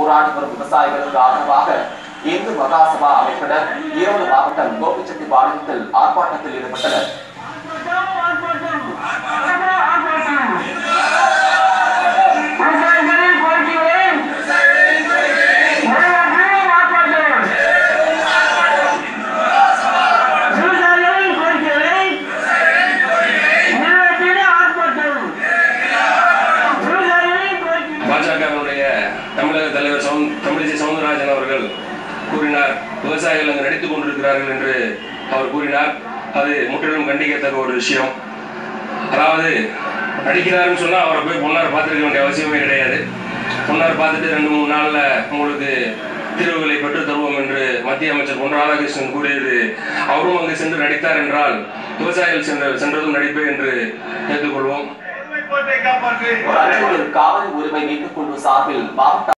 போராடி வரும் விவசாயிகளுக்கு ஆதரவாக இந்து மகாசபா அமைப்பினர் ஈரோடு மாவட்டம் கோபிச்செட்டிப்பாளையத்தில் ஆர்ப்பாட்டத்தில் ஈடுபட்டனர் விவசாயிகளின் கோரிக்கைகளை நிறைவேற்ற ஆர்ப்பாட்டம். விவசாயிகளின் கோரிக்கைகளை நிறைவேற்றிட ஆர்ப்பாட்டம். விவசாயிகளின் கோரிக்கை பாஜகவினுடைய தமிழக தலைவர் சவுந் தமிழிசை சவுந்தரராஜன் அவர்கள் கூறினார் விவசாயிகள் அங்கு நடித்துக் கொண்டிருக்கிறார்கள் என்று அவர் கூறினார் அது முற்றிலும் கண்டிக்கத்தக்க ஒரு விஷயம் அதாவது நடிக்கிறாருன்னு சொன்னா அவரை போய் பொன்னார் பார்த்துருக்க வேண்டிய அவசியமே கிடையாது பொன்னார் பார்த்துட்டு ரெண்டு மூணு நாள்ல உங்களுக்கு தீர்வுகளை பெற்றுத் தருவோம் என்று மத்திய அமைச்சர் பொன் ராதாகிருஷ்ணன் கூறியது அவரும் அங்கு சென்று நடித்தார் என்றால் விவசாயிகள் சென்ற சென்றதும் நடிப்பே என்று ஏற்றுக்கொள்வோம் ஒரு அஞ்சலில் காவிரி உரிமை மீட்புக் குழு சார்பில் மாவட்ட